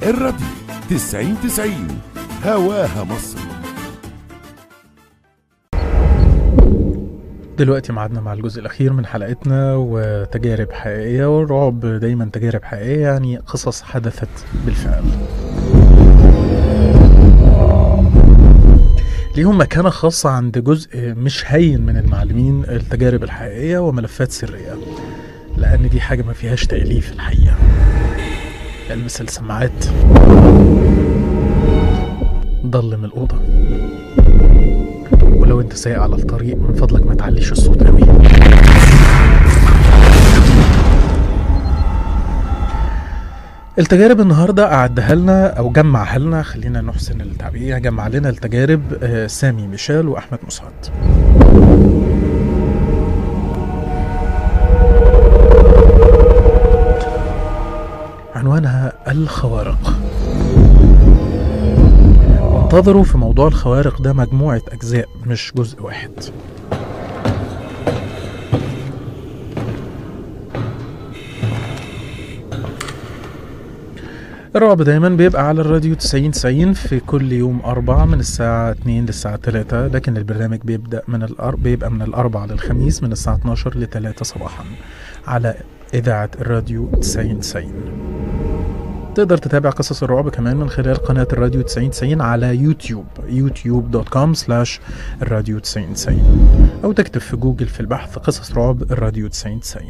الراديو 90 90 هواها مصر دلوقتي معادنا مع الجزء الأخير من حلقتنا وتجارب حقيقية والرعب دايما تجارب حقيقية يعني قصص حدثت بالفعل ليهم مكانة خاصة عند جزء مش هين من المعلمين التجارب الحقيقية وملفات سرية لأن دي حاجة ما فيهاش تأليف الحقيقة البس السماعات ضلم الأوضة ولو انت سايق على الطريق من فضلك ما تعليش الصوت قوي التجارب النهاردة أعدها لنا أو جمعها لنا خلينا نحسن التعبير جمع لنا التجارب آه، سامي ميشيل وأحمد مسعد عنوانها الخوارق وانتظروا في موضوع الخوارق ده مجموعة أجزاء مش جزء واحد الرعب دايما بيبقى على الراديو 90 90 في كل يوم أربع من الساعة 2 للساعة 3 لكن البرنامج بيبدأ من الأر... بيبقى من الأربع للخميس من الساعة 12 ل 3 صباحا على إذاعة الراديو 90 90 تقدر تتابع قصص الرعب كمان من خلال قناة الراديو 9090 على يوتيوب youtube.com slash الراديو 9090 أو تكتب في جوجل في البحث قصص رعب الراديو 9090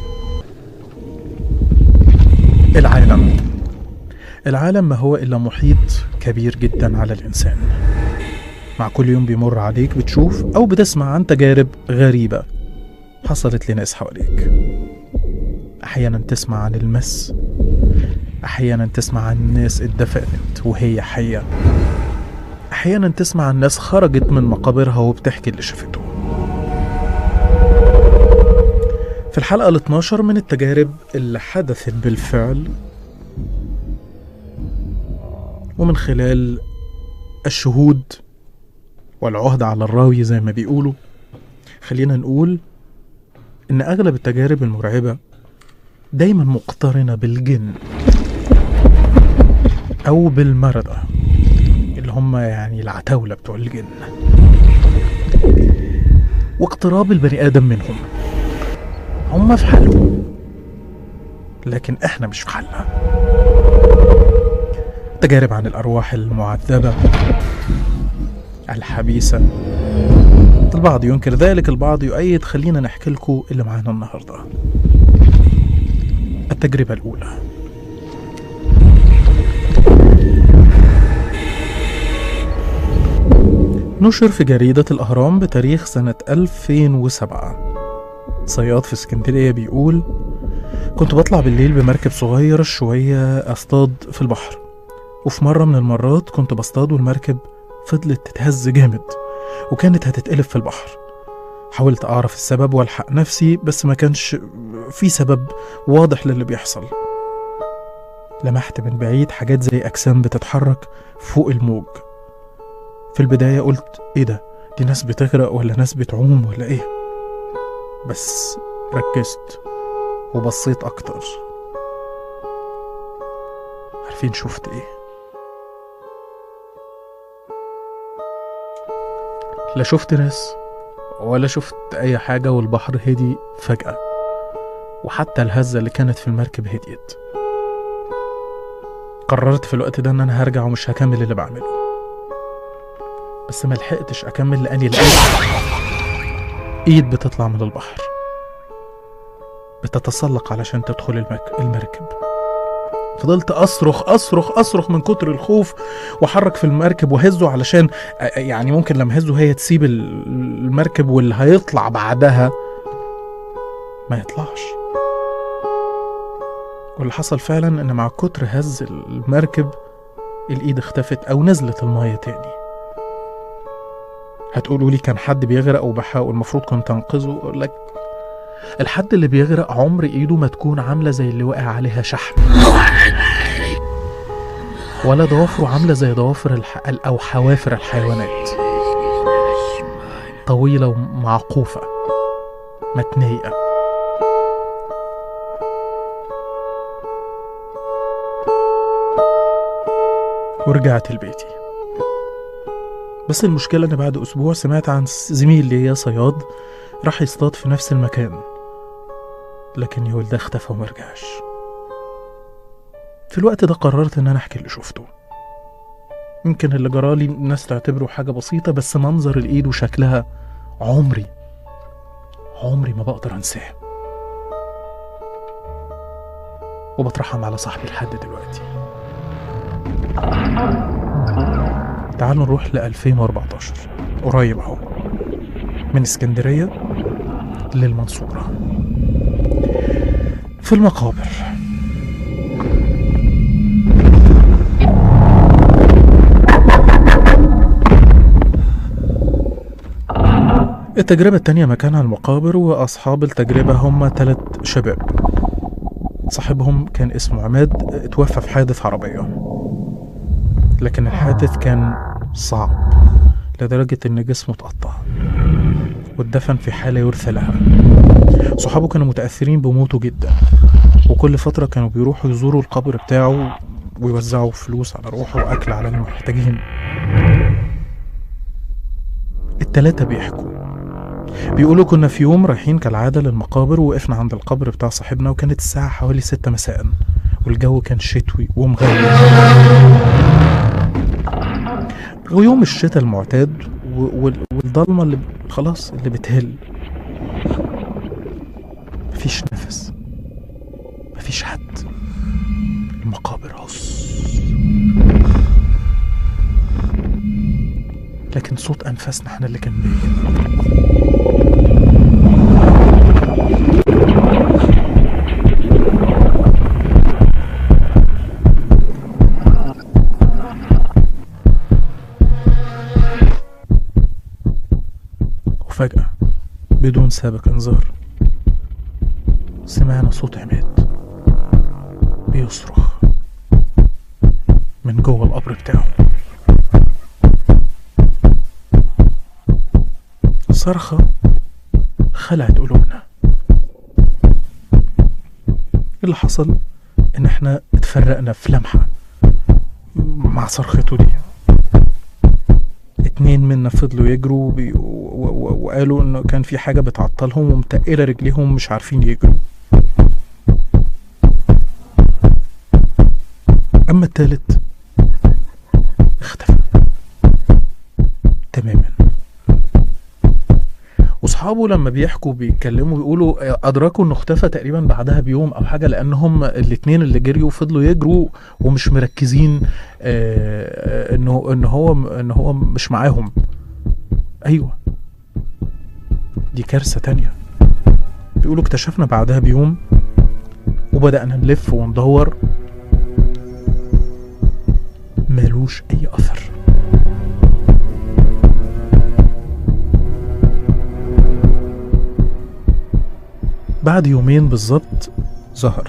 العالم العالم ما هو إلا محيط كبير جدا على الإنسان مع كل يوم بيمر عليك بتشوف أو بتسمع عن تجارب غريبة حصلت لناس حواليك أحيانا تسمع عن المس أحيانا تسمع عن ناس اتدفنت وهي حية أحيانا تسمع عن ناس خرجت من مقابرها وبتحكي اللي شافته في الحلقة ال 12 من التجارب اللي حدثت بالفعل ومن خلال الشهود والعهد على الراوي زي ما بيقولوا خلينا نقول إن أغلب التجارب المرعبة دايما مقترنة بالجن أو بالمردة اللي هم يعني العتاولة بتوع الجن واقتراب البني آدم منهم هم في حالهم لكن احنا مش في حالنا تجارب عن الأرواح المعذبة الحبيسة البعض ينكر ذلك البعض يؤيد خلينا نحكي لكم اللي معانا النهارده التجربة الأولى نشر في جريدة الأهرام بتاريخ سنة 2007 صياد في اسكندرية بيقول كنت بطلع بالليل بمركب صغير شوية أصطاد في البحر وفي مرة من المرات كنت بصطاد والمركب فضلت تتهز جامد وكانت هتتقلب في البحر حاولت أعرف السبب والحق نفسي بس ما كانش في سبب واضح للي بيحصل لمحت من بعيد حاجات زي أجسام بتتحرك فوق الموج في البداية قلت إيه ده دي ناس بتغرق ولا ناس بتعوم ولا إيه بس ركزت وبصيت أكتر عارفين شفت إيه لا شفت ناس ولا شفت أي حاجة والبحر هدي فجأة وحتى الهزة اللي كانت في المركب هديت قررت في الوقت ده ان انا هرجع ومش هكمل اللي بعمله بس ما لحقتش اكمل لاني لقيت ايد بتطلع من البحر بتتسلق علشان تدخل المك... المركب فضلت اصرخ اصرخ اصرخ من كتر الخوف واحرك في المركب وهزه علشان أ- يعني ممكن لما هزه هي تسيب ال- المركب واللي هيطلع بعدها ما يطلعش واللي حصل فعلا ان مع كتر هز المركب الايد اختفت او نزلت المية تاني هتقولوا لي كان حد بيغرق وبحاول المفروض كنت انقذه اقول لك الحد اللي بيغرق عمر ايده ما تكون عاملة زي اللي وقع عليها شحم ولا ضوافره عاملة زي ضوافر الح... أو حوافر الحيوانات طويلة ومعقوفة متنيئة ورجعت لبيتي بس المشكلة إن بعد أسبوع سمعت عن زميل ليا صياد راح يصطاد في نفس المكان لكن يقول ده اختفى ومرجعش في الوقت ده قررت إن أنا أحكي اللي شفته يمكن اللي جرالي الناس تعتبره حاجة بسيطة بس منظر الإيد وشكلها عمري عمري ما بقدر أنساه وبترحم على صاحبي لحد دلوقتي تعالوا نروح ل 2014 قريب اهو من اسكندرية للمنصورة في المقابر التجربة التانية مكانها المقابر وأصحاب التجربة هم تلات شباب صاحبهم كان اسمه عماد اتوفى في حادث عربية لكن الحادث كان صعب لدرجة إن جسمه اتقطع واتدفن في حالة يرثى لها صحابه كانوا متأثرين بموته جدا وكل فترة كانوا بيروحوا يزوروا القبر بتاعه ويوزعوا فلوس على روحه وأكل على المحتاجين التلاتة بيحكوا بيقولوا كنا في يوم رايحين كالعادة للمقابر ووقفنا عند القبر بتاع صاحبنا وكانت الساعة حوالي ستة مساء والجو كان شتوي ومغيم ويوم الشتاء المعتاد و- وال- والضلمة اللي ب- خلاص اللي بتهل مفيش نفس مفيش حد المقابر هص لكن صوت أنفاسنا احنا اللي كان باين وفجأة بدون سابق انذار سمعنا صوت عماد بيصرخ من جوه القبر بتاعه صرخة خلعت قلوبنا اللي حصل ان احنا اتفرقنا في لمحة مع صرخته دي اتنين منا فضلوا يجروا بي- و- و- و- وقالوا انه كان في حاجة بتعطلهم ومتقلة رجليهم مش عارفين يجروا اما التالت اختفى تماما واصحابه لما بيحكوا بيتكلموا بيقولوا ادركوا انه اختفى تقريبا بعدها بيوم او حاجه لان هم الاتنين اللي جريوا فضلوا يجروا ومش مركزين آه، انه ان هو ان هو مش معاهم ايوه دي كارثه تانية بيقولوا اكتشفنا بعدها بيوم وبدأنا نلف وندور مالوش أي أثر بعد يومين بالظبط ظهر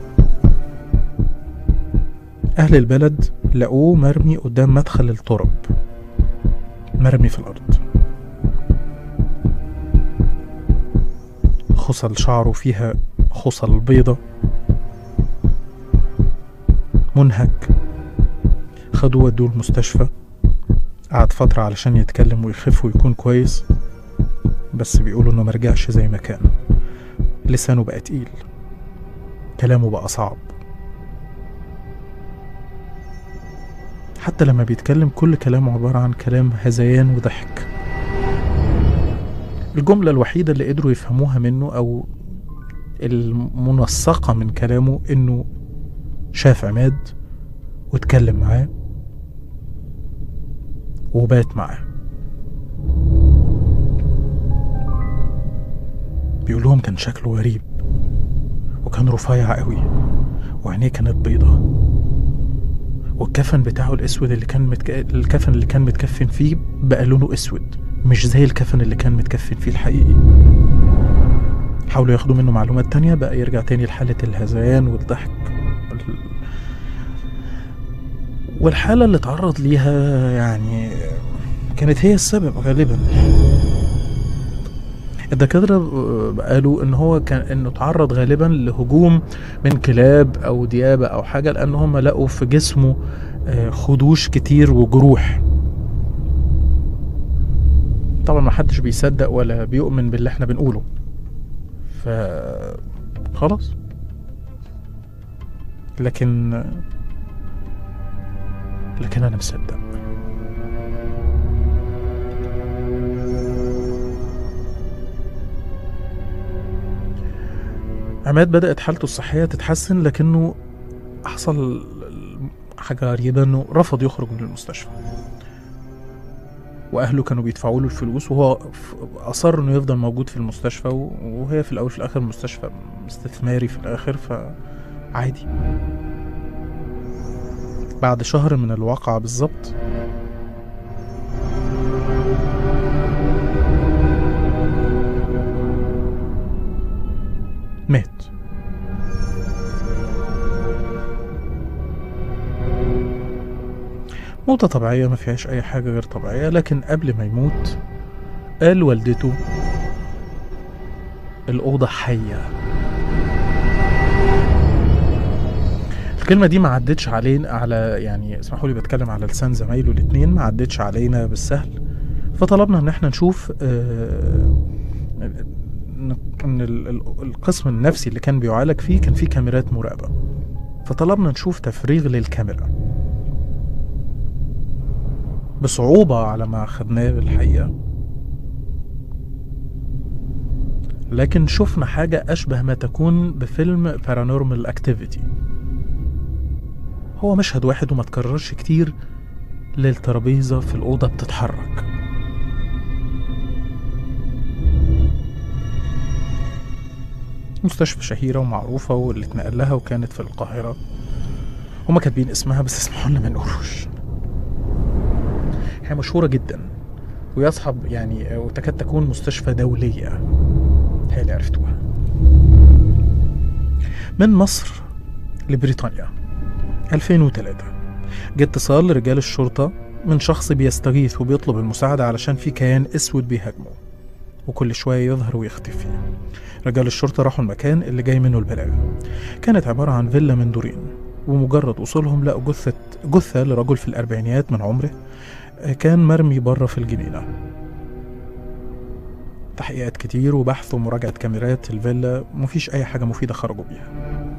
أهل البلد لقوه مرمي قدام مدخل الترب مرمي في الأرض خصل شعره فيها خصل بيضة منهك خدوه ودوه المستشفى قعد فترة علشان يتكلم ويخف ويكون كويس بس بيقولوا انه مرجعش زي ما كان لسانه بقى تقيل كلامه بقى صعب حتى لما بيتكلم كل كلامه عبارة عن كلام هذيان وضحك الجملة الوحيدة اللي قدروا يفهموها منه أو المنسقة من كلامه إنه شاف عماد واتكلم معاه وبات معاه بيقول لهم كان شكله غريب وكان رفيع قوي وعينيه كانت بيضة والكفن بتاعه الاسود اللي كان متك... الكفن اللي كان متكفن فيه بقى لونه اسود مش زي الكفن اللي كان متكفن فيه الحقيقي حاولوا ياخدوا منه معلومات تانية بقى يرجع تاني لحالة الهذيان والضحك وال- والحالة اللي اتعرض ليها يعني كانت هي السبب غالبا الدكاترة آه، قالوا ان هو كان انه تعرض غالبا لهجوم من كلاب او ديابة او حاجة لان هم لقوا في جسمه آه، خدوش كتير وجروح طبعا ما حدش بيصدق ولا بيؤمن باللي احنا بنقوله ف خلاص لكن لكن انا مصدق عماد بدأت حالته الصحية تتحسن لكنه حصل حاجة غريبة انه رفض يخرج من المستشفى واهله كانوا بيدفعوا له الفلوس وهو ف- اصر انه يفضل موجود في المستشفى و- وهي في الاول في الاخر مستشفى استثماري في الاخر فعادي بعد شهر من الواقعة بالظبط مات موتة طبيعية ما فيهاش أي حاجة غير طبيعية لكن قبل ما يموت قال والدته الأوضة حية الكلمة دي ما عدتش علينا على يعني اسمحوا لي بتكلم على لسان زمايله الاتنين ما عدتش علينا بالسهل فطلبنا ان احنا نشوف آه، ان إن ال- ال- القسم النفسي اللي كان بيعالج فيه كان فيه كاميرات مراقبة فطلبنا نشوف تفريغ للكاميرا بصعوبة على ما أخدناه الحقيقة لكن شفنا حاجة أشبه ما تكون بفيلم بارانورمال اكتيفيتي هو مشهد واحد وما تكررش كتير للترابيزة في الأوضة بتتحرك مستشفى شهيرة ومعروفة واللي اتنقل لها وكانت في القاهرة هما كاتبين اسمها بس اسمحوا لنا ما نقولوش هي مشهورة جدا ويصحب يعني وتكاد تكون مستشفى دولية هي اللي عرفتوها من مصر لبريطانيا 2003 جه اتصال لرجال الشرطة من شخص بيستغيث وبيطلب المساعدة علشان في كيان اسود بيهاجمه وكل شوية يظهر ويختفي رجال الشرطة راحوا المكان اللي جاي منه البلاغ كانت عبارة عن فيلا من دورين ومجرد وصولهم لقوا جثة جثة لرجل في الأربعينيات من عمره كان مرمي بره في الجنينة تحقيقات كتير وبحث ومراجعة كاميرات الفيلا مفيش أي حاجة مفيدة خرجوا بيها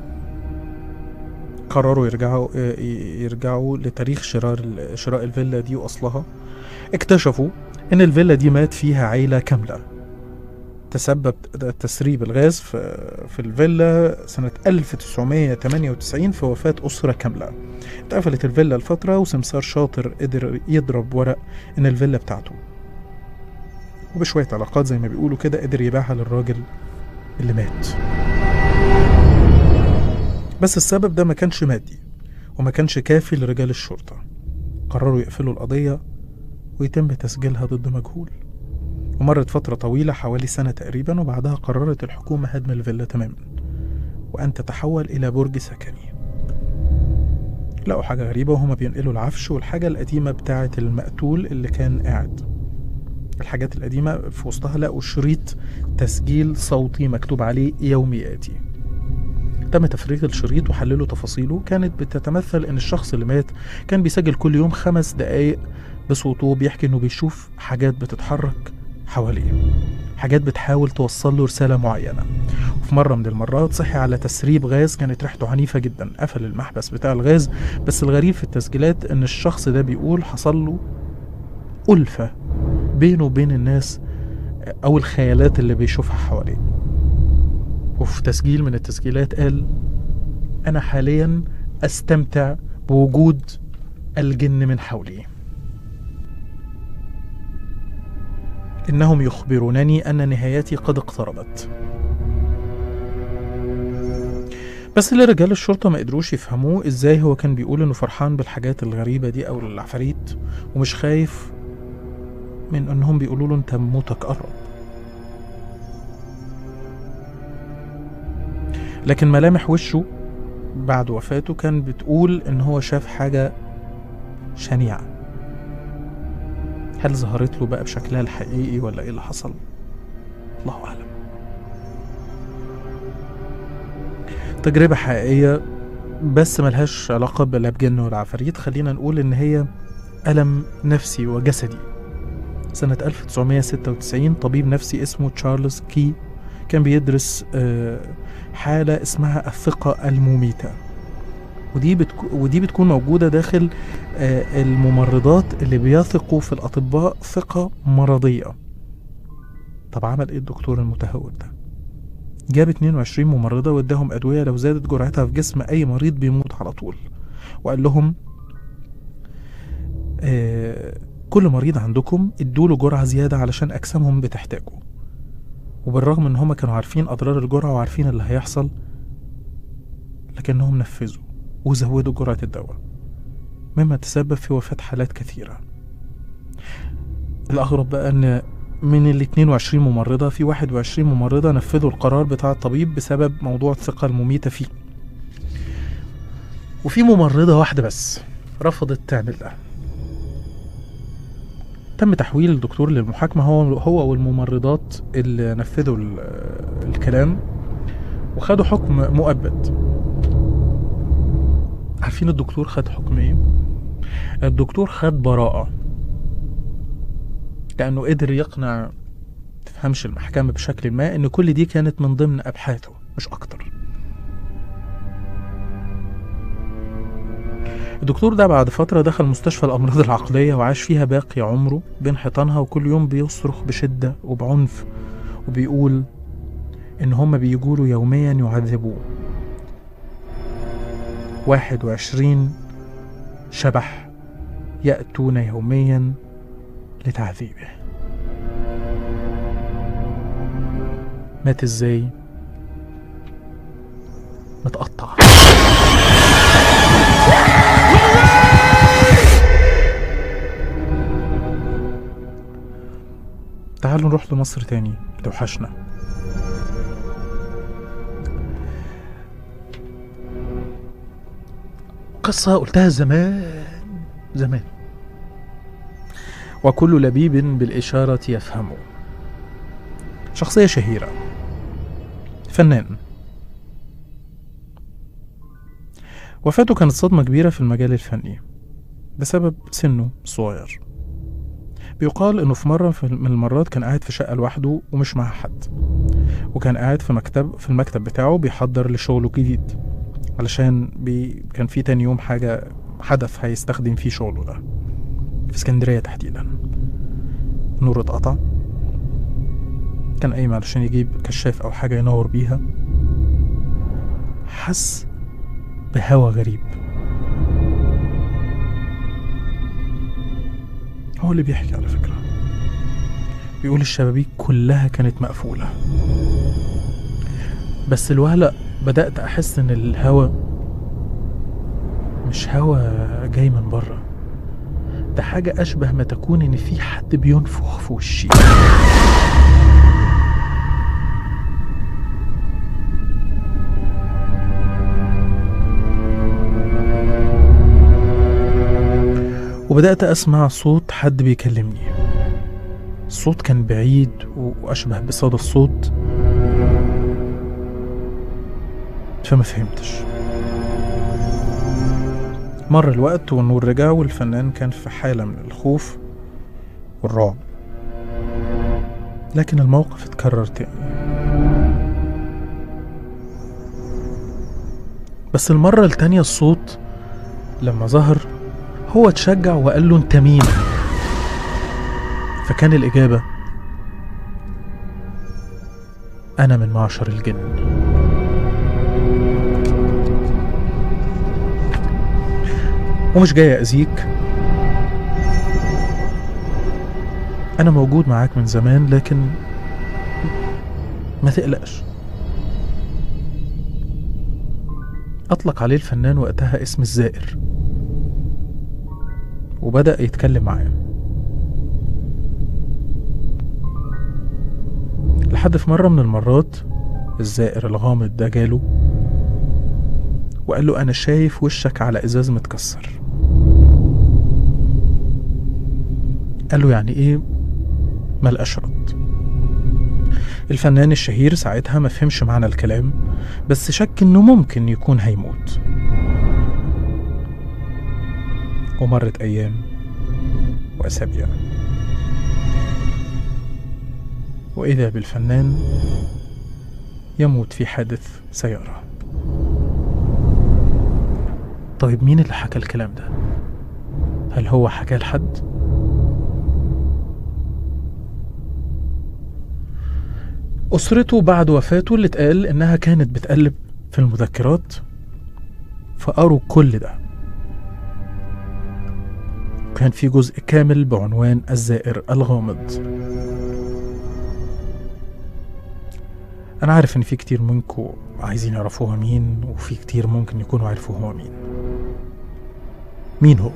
قرروا يرجعوا يرجعوا لتاريخ شراء شراء الفيلا دي وأصلها اكتشفوا إن الفيلا دي مات فيها عيلة كاملة تسبب تسريب الغاز في في الفيلا سنة 1998 في وفاة أسرة كاملة اتقفلت الفيلا لفترة وسمسار شاطر قدر يضرب ورق إن الفيلا بتاعته وبشوية علاقات زي ما بيقولوا كده قدر يبيعها للراجل اللي مات بس السبب ده ما كانش مادي وما كانش كافي لرجال الشرطة قرروا يقفلوا القضية ويتم تسجيلها ضد مجهول ومرت فترة طويلة حوالي سنة تقريبا وبعدها قررت الحكومة هدم الفيلا تماما وأن تتحول إلى برج سكني لقوا حاجة غريبة وهما بينقلوا العفش والحاجة القديمة بتاعة المقتول اللي كان قاعد الحاجات القديمة في وسطها لقوا شريط تسجيل صوتي مكتوب عليه يومياتي تم تفريغ الشريط وحللوا تفاصيله كانت بتتمثل ان الشخص اللي مات كان بيسجل كل يوم خمس دقايق بصوته بيحكي انه بيشوف حاجات بتتحرك حواليه حاجات بتحاول توصل له رسالة معينة وفي مرة من المرات صحي على تسريب غاز كانت ريحته عنيفة جدا قفل المحبس بتاع الغاز بس الغريب في التسجيلات ان الشخص ده بيقول حصل له ألفة بينه وبين الناس أو الخيالات اللي بيشوفها حواليه وفي تسجيل من التسجيلات قال أنا حاليا أستمتع بوجود الجن من حولي إنهم يخبرونني أن نهايتي قد اقتربت بس اللي رجال الشرطة ما قدروش يفهموه ازاي هو كان بيقول انه فرحان بالحاجات الغريبة دي او العفاريت ومش خايف من انهم بيقولوا له انت موتك قرب لكن ملامح وشه بعد وفاته كان بتقول ان هو شاف حاجة شنيعة هل ظهرت له بقى بشكلها الحقيقي ولا ايه اللي حصل الله أعلم تجربة حقيقية بس ملهاش علاقة بلا بجن ولا عفاريت خلينا نقول إن هي ألم نفسي وجسدي سنة 1996 طبيب نفسي اسمه تشارلز كي كان بيدرس آه، حالة اسمها الثقة المميتة ودي بتكو ودي بتكون موجودة داخل آه، الممرضات اللي بيثقوا في الأطباء ثقة مرضية طب عمل ايه الدكتور المتهور ده جاب 22 ممرضة واداهم أدوية لو زادت جرعتها في جسم أي مريض بيموت على طول وقال لهم آه كل مريض عندكم ادوله جرعة زيادة علشان أجسامهم بتحتاجه وبالرغم ان هم كانوا عارفين أضرار الجرعة وعارفين اللي هيحصل لكنهم نفذوا وزودوا جرعة الدواء مما تسبب في وفاة حالات كثيرة الأغرب بقى أن من ال 22 ممرضة في 21 ممرضة نفذوا القرار بتاع الطبيب بسبب موضوع الثقة المميتة فيه وفي ممرضة واحدة بس رفضت تعمل ده تم تحويل الدكتور للمحاكمة هو هو والممرضات اللي نفذوا ال- الكلام وخدوا حكم مؤبد عارفين الدكتور خد حكم ايه؟ الدكتور خد براءة لأنه قدر يقنع تفهمش المحكمة بشكل ما إن كل دي كانت من ضمن أبحاثه مش أكتر الدكتور ده بعد فترة دخل مستشفى الأمراض العقلية وعاش فيها باقي عمره بين حيطانها وكل يوم بيصرخ بشدة وبعنف وبيقول إن هما بيجوله يوميا يعذبوه واحد وعشرين شبح يأتون يوميا لتعذيبه مات ازاي متقطع تعالوا نروح لمصر تاني توحشنا قصة قلتها زمان زمان وكل لبيب بالإشارة يفهمه شخصية شهيرة فنان وفاته كانت صدمة كبيرة في المجال الفني بسبب سنه الصغير بيقال انه في مرة في- من المرات كان قاعد في شقة لوحده ومش مع حد وكان قاعد في مكتب في المكتب بتاعه بيحضر لشغله الجديد علشان بي كان في تاني يوم حاجة حدث هيستخدم فيه شغله ده في اسكندرية تحديدا النور اتقطع كان قايم علشان يجيب كشاف أو حاجة ينور بيها حس بهوا غريب هو اللي بيحكي على فكرة بيقول الشبابيك كلها كانت مقفولة بس الوهلة بدأت أحس إن الهوا مش هوا جاي من بره ده حاجة أشبه ما تكون إن في حد بينفخ في وشي وبدأت أسمع صوت حد بيكلمني الصوت كان بعيد وأشبه بصدى الصوت فما فهمتش مر الوقت والنور رجع والفنان كان في حالة من الخوف والرعب لكن الموقف اتكرر تاني بس المرة التانية الصوت لما ظهر هو اتشجع وقال له انت مين فكان الإجابة أنا من معشر الجن ومش جاي أذيك أنا موجود معاك من زمان لكن ما تقلقش أطلق عليه الفنان وقتها اسم الزائر وبدأ يتكلم معاه لحد في مرة من المرات الزائر الغامض ده جاله وقال له أنا شايف وشك على إزاز متكسر قال له يعني إيه ما الأشرط الفنان الشهير ساعتها ما فهمش معنى الكلام بس شك انه ممكن يكون هيموت ومرت ايام واسابيع واذا بالفنان يموت في حادث سياره طيب مين اللي حكى الكلام ده هل هو حكاه لحد أسرته بعد وفاته اللي اتقال إنها كانت بتقلب في المذكرات فقروا كل ده كان في جزء كامل بعنوان الزائر الغامض أنا عارف إن في كتير منكم عايزين يعرفوها مين وفي كتير ممكن يكونوا عرفوا هو مين مين هو؟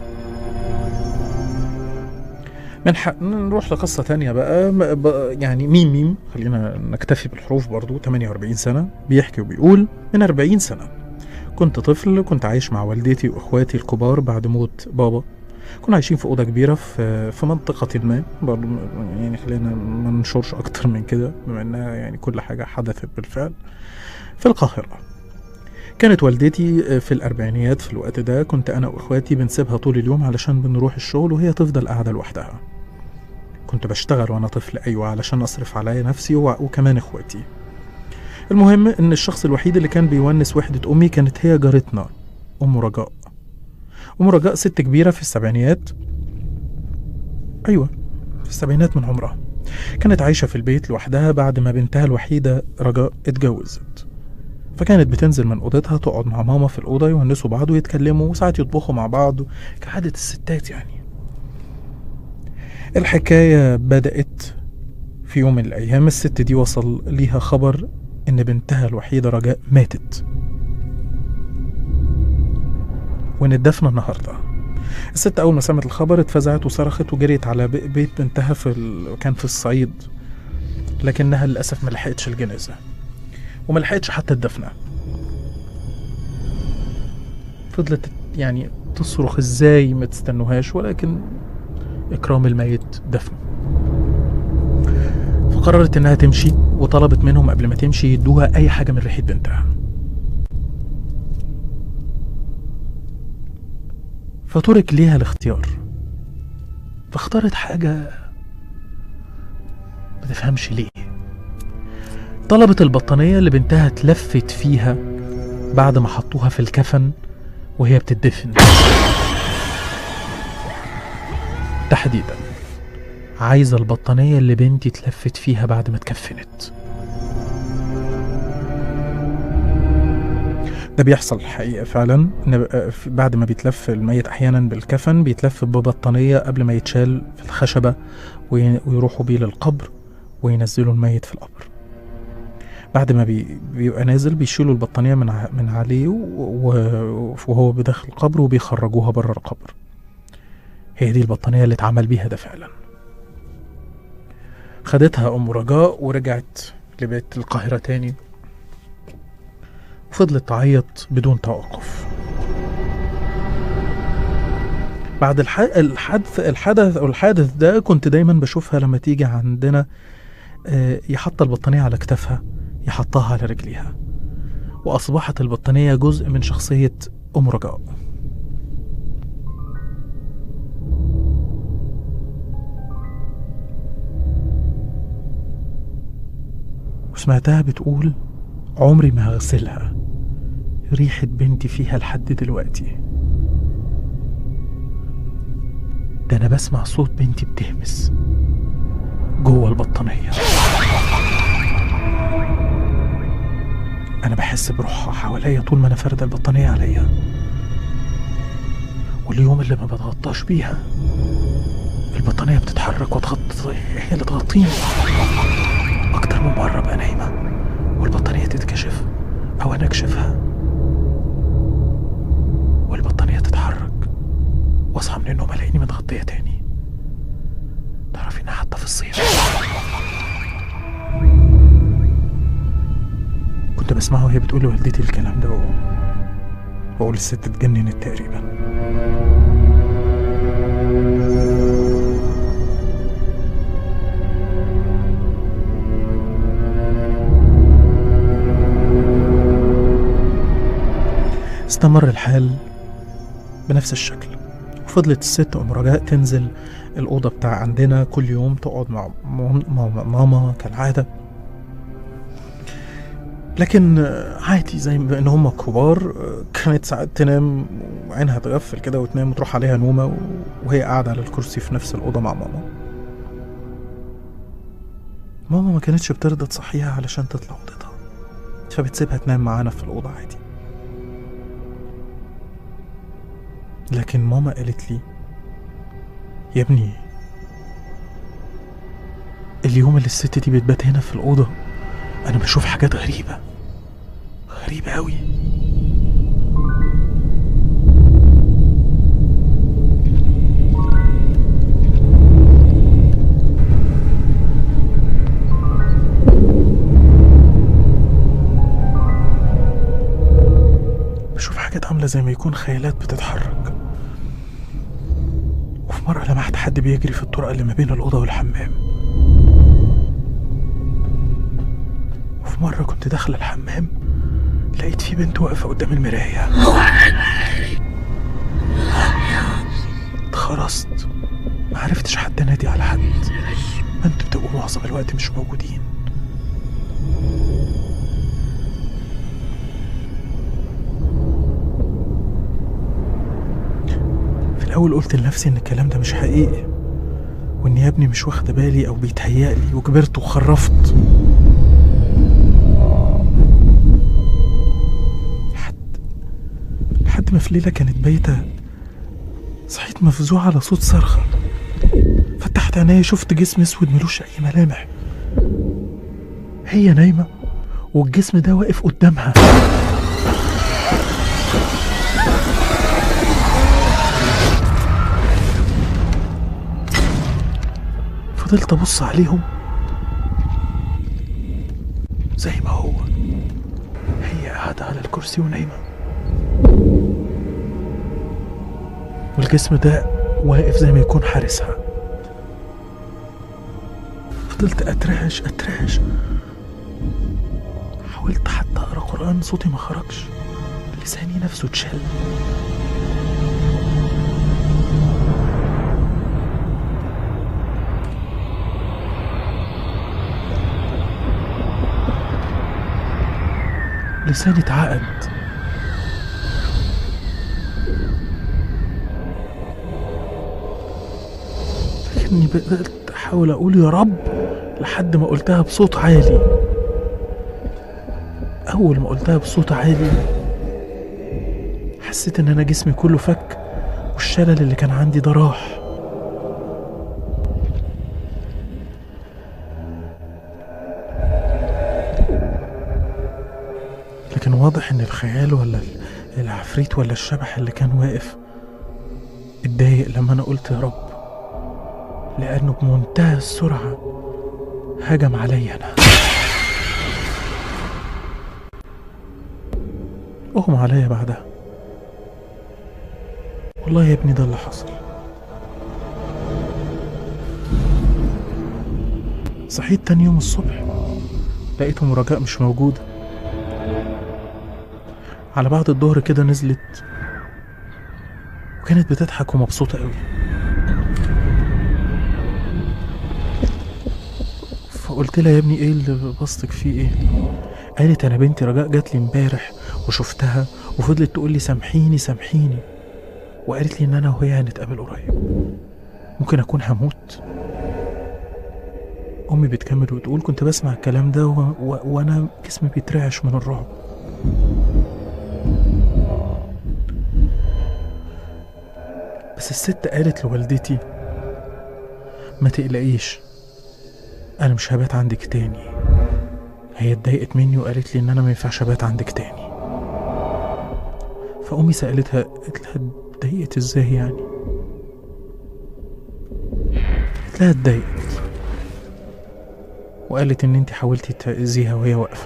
من حق نروح لقصة تانية بقى م- ب- يعني ميم ميم خلينا نكتفي بالحروف برضو 48 سنة بيحكي وبيقول من 40 سنة كنت طفل كنت عايش مع والدتي وإخواتي الكبار بعد موت بابا كنا عايشين في أوضة كبيرة في في منطقة ما برضو م- يعني خلينا ما ننشرش أكتر من كده بما إنها يعني كل حاجة حدثت بالفعل في القاهرة كانت والدتي في الأربعينيات في الوقت ده كنت أنا وإخواتي بنسيبها طول اليوم علشان بنروح الشغل وهي تفضل قاعدة لوحدها كنت بشتغل وأنا طفل أيوة علشان أصرف عليا نفسي و- وكمان إخواتي المهم إن الشخص الوحيد اللي كان بيونس وحدة أمي كانت هي جارتنا أم رجاء أم رجاء ست كبيرة في السبعينيات أيوة في السبعينات من عمرها كانت عايشة في البيت لوحدها بعد ما بنتها الوحيدة رجاء اتجوزت فكانت بتنزل من اوضتها تقعد مع ماما في الاوضه يونسوا بعض ويتكلموا وساعات يطبخوا مع بعض كعاده الستات يعني الحكايه بدات في يوم من الايام الست دي وصل ليها خبر ان بنتها الوحيده رجاء ماتت وان الدفنه النهارده الست اول ما سمعت الخبر اتفزعت وصرخت وجريت على بي- بيت بنتها في ال... كان في الصعيد لكنها للاسف ما لحقتش الجنازه وما لحقتش حتى الدفنه فضلت يعني تصرخ ازاي ما تستنوهاش ولكن اكرام الميت دفن فقررت انها تمشي وطلبت منهم قبل ما تمشي يدوها اي حاجه من ريحه بنتها فترك ليها الاختيار فاختارت حاجه ما تفهمش ليه طلبت البطانية اللي بنتها اتلفت فيها بعد ما حطوها في الكفن وهي بتدفن تحديدا عايزة البطانية اللي بنتي اتلفت فيها بعد ما اتكفنت ده بيحصل الحقيقة فعلا إن بقى في- بعد ما بيتلف الميت أحيانا بالكفن بيتلف ببطانية قبل ما يتشال في الخشبة وي- ويروحوا بيه للقبر وينزلوا الميت في القبر بعد ما بي بيبقى نازل بيشيلوا البطانية من ع- من عليه و- و- وهو بداخل القبر وبيخرجوها بره القبر هي دي البطانية اللي اتعمل بيها ده فعلا خدتها أم رجاء ورجعت لبيت القاهرة تاني وفضلت تعيط بدون توقف بعد الح... الحدث الحدث او الحادث ده كنت دايما بشوفها لما تيجي عندنا آه، يحط البطانية على كتافها يحطها على رجليها وأصبحت البطانية جزء من شخصية أم رجاء وسمعتها بتقول عمري ما هغسلها ريحة بنتي فيها لحد دلوقتي ده أنا بسمع صوت بنتي بتهمس جوه البطانية أنا بحس بروحها حواليا طول ما أنا فاردة البطانية عليا واليوم اللي ما بتغطاش بيها البطانية بتتحرك وتغطي هي اللي تغطيني أكتر من مرة بقى نايمة والبطانية تتكشف أو أنا أكشفها والبطانية تتحرك وأصحى من النوم ألاقيني متغطية تاني تعرفي إنها حتى في الصيف كنت بسمعها وهي بتقول لوالدتي الكلام ده و... وأقول الست اتجننت تقريبا واستمر الحال بنفس الشكل وفضلت الست ام رجاء تنزل الاوضه بتاع عندنا كل يوم تقعد مع مام- ماما, ماما كالعاده لكن آه، عادي زي ما ان هم كبار آه، كانت ساعات تنام وعينها تغفل كده وتنام وتروح عليها نومه و- وهي قاعده على الكرسي في نفس الاوضه مع ماما ماما ما كانتش بترضى تصحيها علشان تطلع اوضتها فبتسيبها تنام معانا في الاوضه عادي لكن ماما قالت لي يا ابني اليوم اللي الست دي بتبات هنا في الأوضة أنا بشوف حاجات غريبة غريبة أوي بشوف حاجات عاملة زي ما يكون خيالات بتتحرك وفي مرة لمحت حد بيجري في الطرق اللي ما بين الأوضة والحمام وفي مرة كنت داخل الحمام لقيت في بنت واقفة قدام المراية اتخرست معرفتش حد انادي على حد ما انتوا بتبقوا معظم الوقت مش موجودين في الأول قلت لنفسي إن الكلام ده مش حقيقي وإن يا ابني مش واخدة بالي أو بيتهيألي وكبرت وخرفت لحد لحد ما في ليلة كانت بايتة صحيت مفزوع على صوت صرخة فتحت عينيا شفت جسم اسود ملوش أي ملامح هي نايمة والجسم ده واقف قدامها فضلت ابص عليهم زي ما هو هي قاعدة على الكرسي ونايمة والجسم ده واقف زي ما يكون حارسها فضلت اترعش اترعش حاولت حتى اقرا قران صوتي ما خرجش لساني نفسه اتشل لساني اتعقد لكني بدأت أحاول أقول يا رب لحد ما قلتها بصوت عالي أول ما قلتها بصوت عالي حسيت إن أنا جسمي كله فك والشلل اللي كان عندي ده راح لكن واضح ان الخيال ولا ال- العفريت ولا الشبح اللي كان واقف اتضايق لما انا قلت يا رب لانه بمنتهى السرعه هجم عليا انا اغمى عليا بعدها والله يا ابني ده اللي حصل صحيت تاني يوم الصبح لقيت ام رجاء مش موجوده على بعد الظهر كده نزلت وكانت بتضحك ومبسوطة قوي فقلت لها يا ابني ايه اللي بصتك فيه ايه قالت انا بنتي رجاء جات لي امبارح وشفتها وفضلت تقول لي سامحيني سامحيني وقالت لي ان انا وهي هنتقابل قريب ممكن اكون هموت امي بتكمل وتقول كنت بسمع الكلام ده و... و... وانا جسمي بيترعش من الرعب بس الست قالت لوالدتي ما تقلقيش انا مش هبات عندك تاني هي اتضايقت مني وقالت لي ان انا ما ينفعش ابات عندك تاني فامي سالتها قالت لها اتضايقت ازاي يعني قالت لها اتضايقت وقالت ان انت حاولتي تاذيها وهي واقفه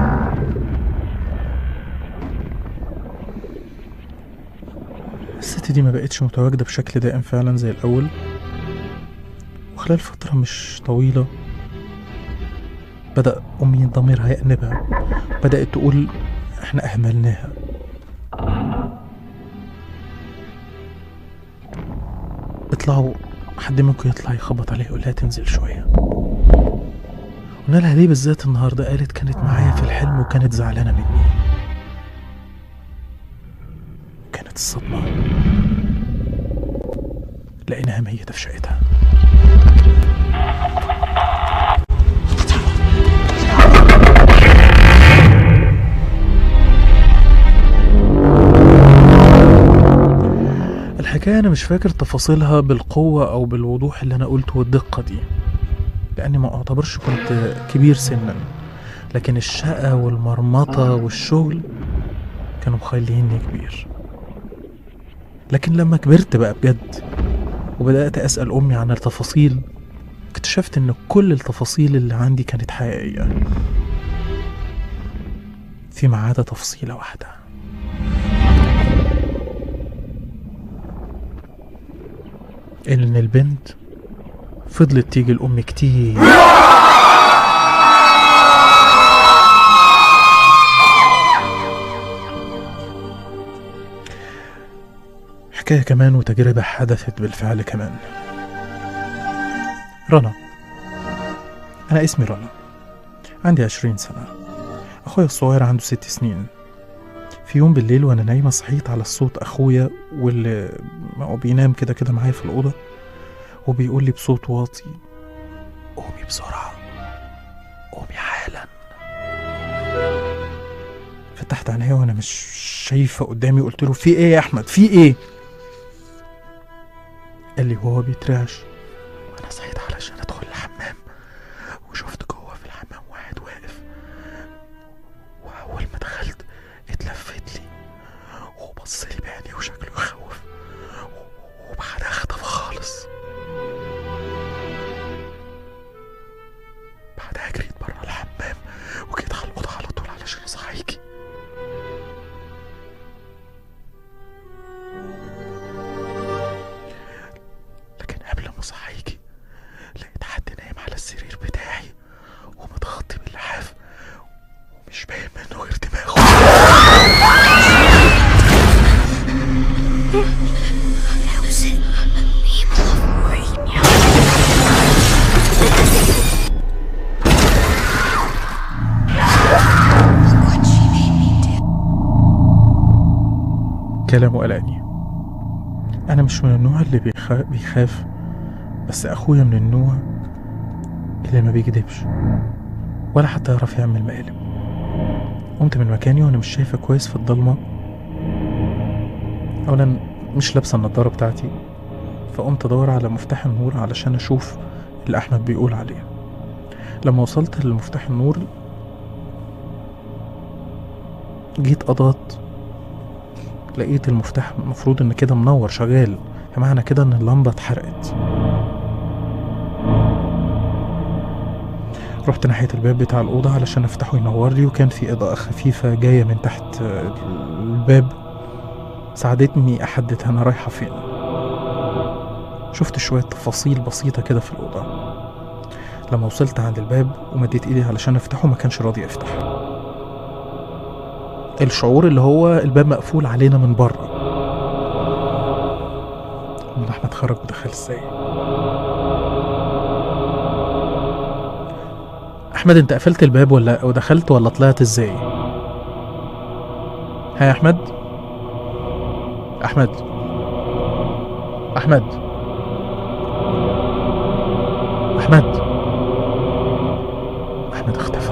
الست دي والدتي ما بقتش متواجدة بشكل دائم فعلا زي الأول وخلال فترة مش طويلة بدأ أمي ضميرها يأنبها بدأت تقول إحنا أهملناها اطلعوا حد منكم يطلع يخبط عليها يقول لها تنزل شوية قلنا لها ليه بالذات النهاردة قالت كانت معايا في الحلم وكانت زعلانة مني كانت الصدمة لقيناها ميتة في شقتها الحكاية أنا مش فاكر تفاصيلها بالقوة أو بالوضوح اللي أنا قلته والدقة دي لأني ما أعتبرش كنت كبير سنا لكن الشقة والمرمطة والشغل كانوا مخليني كبير لكن لما كبرت بقى بجد وبدأت أسأل أمي عن التفاصيل اكتشفت إن كل التفاصيل اللي عندي كانت حقيقية فيما عدا تفصيلة واحدة إن البنت فضلت تيجي لأمي كتير حكاية كمان وتجربة حدثت بالفعل كمان رنا أنا اسمي رنا عندي عشرين سنة أخويا الصغير عنده ست سنين في يوم بالليل وأنا نايمة صحيت على صوت أخويا واللي هو بينام كده كده معايا في الأوضة وبيقول لي بصوت واطي قومي بسرعة قومي حالا فتحت عينيا وانا مش شايفة قدامي قلت له في ايه يا احمد في ايه قال لي وهو بيترعش انا صحيت علشان ادخل الحمام وشفت جوه في الحمام واحد واقف واول ما دخلت اتلفت لي وبص لي بعينيه وشكله يخوف وبعدها اختفى خالص بعدها جريت بره الحمام وجيت على الأوضة على طول علشان أصحيكي لكن قبل ما أصحيكي لقيت حد نايم على السرير بتاعي ومتغطي باللحاف ومش باين منه غير دماغه كلامه قلقني أنا مش من النوع اللي بيخاف, بيخاف بس أخويا من النوع اللي ما بيكدبش ولا حتى يعرف يعمل مقالب قمت من مكاني وأنا مش شايفة كويس في الضلمة أولا مش لابسة النضارة بتاعتي فقمت أدور على مفتاح النور علشان أشوف اللي أحمد بيقول عليه لما وصلت لمفتاح النور جيت قضت لقيت المفتاح المفروض ان كده منور شغال معنى كده ان اللمبة اتحرقت رحت ناحية الباب بتاع الأوضة علشان أفتحه ينور لي وكان في إضاءة خفيفة جاية من تحت الباب ساعدتني أحدد أنا رايحة فين شفت شوية تفاصيل بسيطة كده في الأوضة لما وصلت عند الباب ومديت إيدي علشان أفتحه ما كانش راضي يفتح الشعور اللي هو الباب مقفول علينا من بره من احمد خرج ودخل ازاي احمد انت قفلت الباب ولا ودخلت ولا طلعت ازاي ها يا احمد احمد احمد احمد احمد اختفى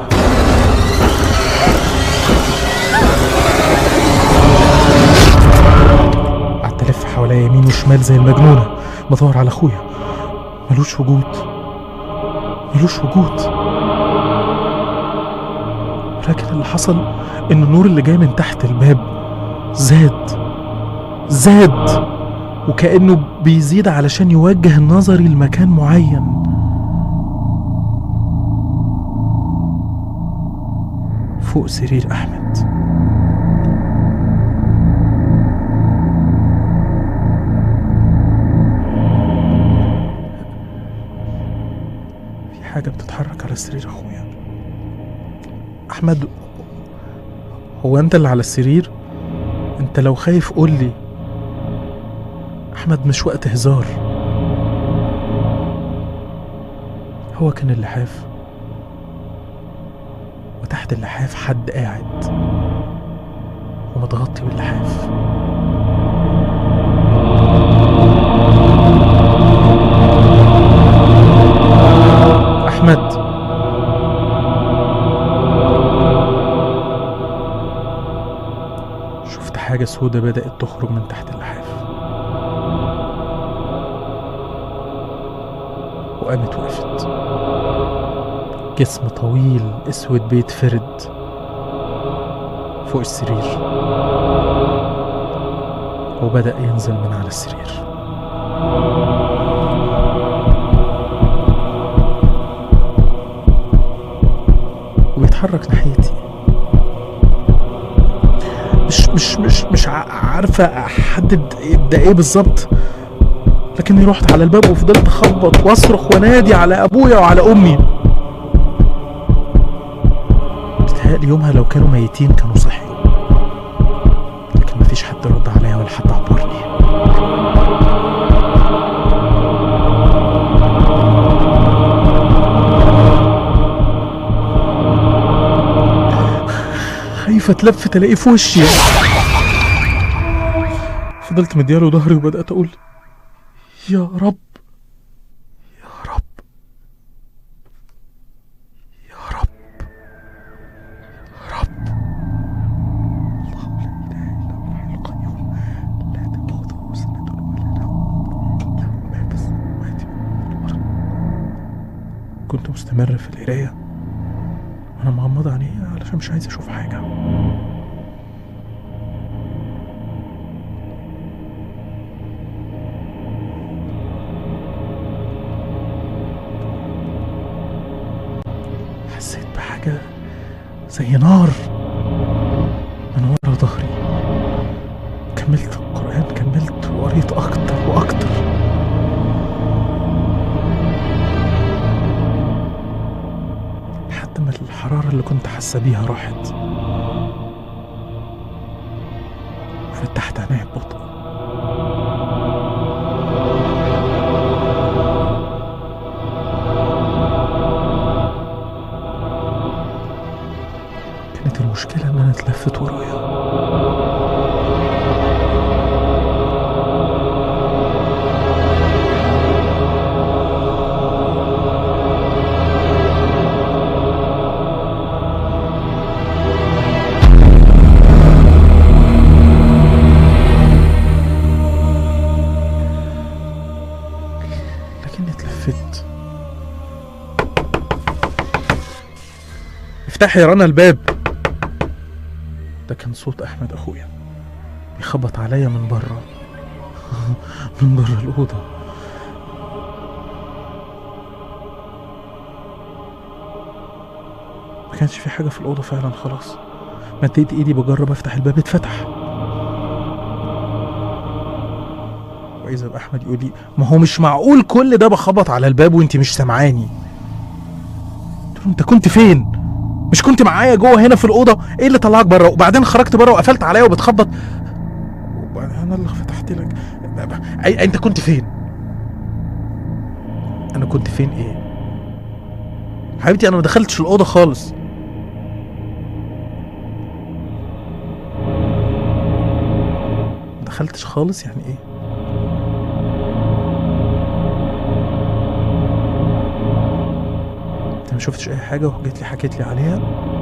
قعدت الف حواليا يمين وشمال زي المجنونه بدور على اخويا ملوش وجود ملوش وجود ولكن اللي حصل ان النور اللي جاي من تحت الباب زاد زاد وكأنه بيزيد علشان يوجه نظري لمكان معين فوق سرير أحمد حاجة بتتحرك على سرير أخويا أحمد هو أنت اللي على السرير؟ أنت لو خايف قول لي أحمد مش وقت هزار هو كان اللحاف وتحت اللحاف حد قاعد ومتغطي باللحاف أحمد شفت حاجة سودة بدأت تخرج من تحت اللحاف وقامت وقفت جسم طويل اسود بيتفرد فوق السرير وبدأ ينزل من على السرير وبيتحرك ناحيتي مش مش مش مش ع- عارفة أحدد ده إيه بالظبط لكني رحت على الباب وفضلت أخبط وأصرخ وأنادي على أبويا وعلى أمي بتهيألي يومها لو كانوا ميتين كانوا صحيوا لكن مفيش حد رد عليا ولا حد عبرني خايفة اتلفت الاقيه في وشي فضلت مدياله ظهري وبدأت أقول يا رب يا رب يا رب يا رب الله لا إله إلا هو الحي القيوم لا تأخذه سنة ولا نوم له ما في السماوات والأرض كنت مستمر في القراية وأنا مغمض عينيا علشان مش عايز أشوف حاجة حسيت بحاجة زي نار من ورا ظهري كملت القرآن كملت وقريت أكتر وأكتر لحد ما الحرارة اللي كنت حاسة بيها راحت وفتحت عيني ببطء كانت المشكلة إن أنا اتلفت ورايا لكني اتلفت افتحي يا رنا الباب ده كان صوت احمد اخويا بيخبط عليا من بره من بره الاوضه ما كانش في حاجه في الاوضه فعلا خلاص مديت ايدي بجرب افتح الباب اتفتح واذا باحمد يقول لي ما هو مش معقول كل ده بخبط على الباب وانت مش سامعاني قلت له انت كنت فين مش كنت معايا جوه هنا في الاوضه ايه اللي طلعك بره وبعدين خرجت بره وقفلت عليا وبتخبط وبعدين انا اللي فتحت لك أي انت كنت فين انا كنت فين ايه حبيبتي انا ما دخلتش الاوضه خالص ما دخلتش خالص يعني ايه انت ما شفتش اي حاجه وجيت لي حكيت لي عليها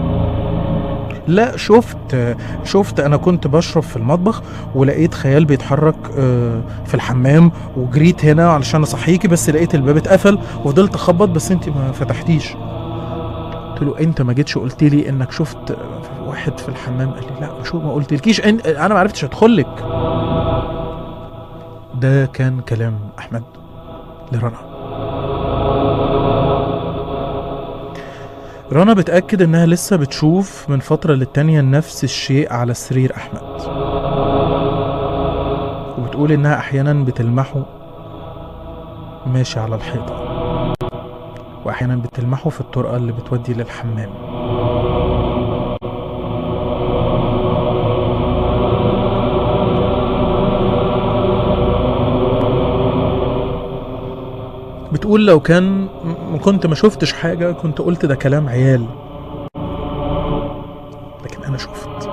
لا شفت شفت انا كنت بشرب في المطبخ ولقيت خيال بيتحرك آه، في الحمام وجريت هنا علشان اصحيكي بس لقيت الباب اتقفل وفضلت اخبط بس انت ما فتحتيش قلت له انت ما جيتش قلت لي انك شفت واحد في الحمام قال لي لا شو ما قلتلكيش أن- انا ما عرفتش ادخل لك ده كان كلام احمد لرنا رنا بتأكد إنها لسه بتشوف من فترة للتانية نفس الشيء على سرير أحمد وبتقول إنها أحيانا بتلمحه ماشي على الحيطة وأحيانا بتلمحه في الطرقة اللي بتودي للحمام بتقول لو كان م- كنت ما شفتش حاجة كنت قلت ده كلام عيال لكن أنا شفت